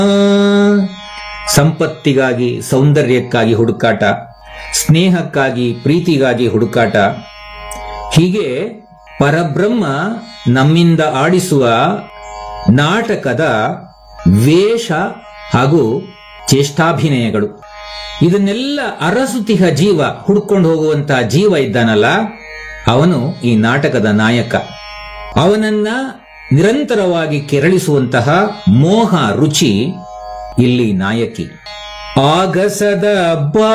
ಸಂಪತ್ತಿಗಾಗಿ ಸೌಂದರ್ಯಕ್ಕಾಗಿ ಹುಡುಕಾಟ ಸ್ನೇಹಕ್ಕಾಗಿ ಪ್ರೀತಿಗಾಗಿ ಹುಡುಕಾಟ ಹೀಗೆ ಪರಬ್ರಹ್ಮ ನಮ್ಮಿಂದ ಆಡಿಸುವ ನಾಟಕದ ವೇಷ ಹಾಗೂ ಚೇಷ್ಟಾಭಿನಯಗಳು ಇದನ್ನೆಲ್ಲ ಅರಸುತಿಹ ಜೀವ ಹುಡ್ಕೊಂಡು ಹೋಗುವಂತಹ ಜೀವ ಇದ್ದಾನಲ್ಲ ಅವನು ಈ ನಾಟಕದ ನಾಯಕ ಅವನನ್ನ ನಿರಂತರವಾಗಿ ಕೆರಳಿಸುವಂತಹ ಮೋಹ ರುಚಿ ಇಲ್ಲಿ ನಾಯಕಿ ಆಗಸದ ಬಾ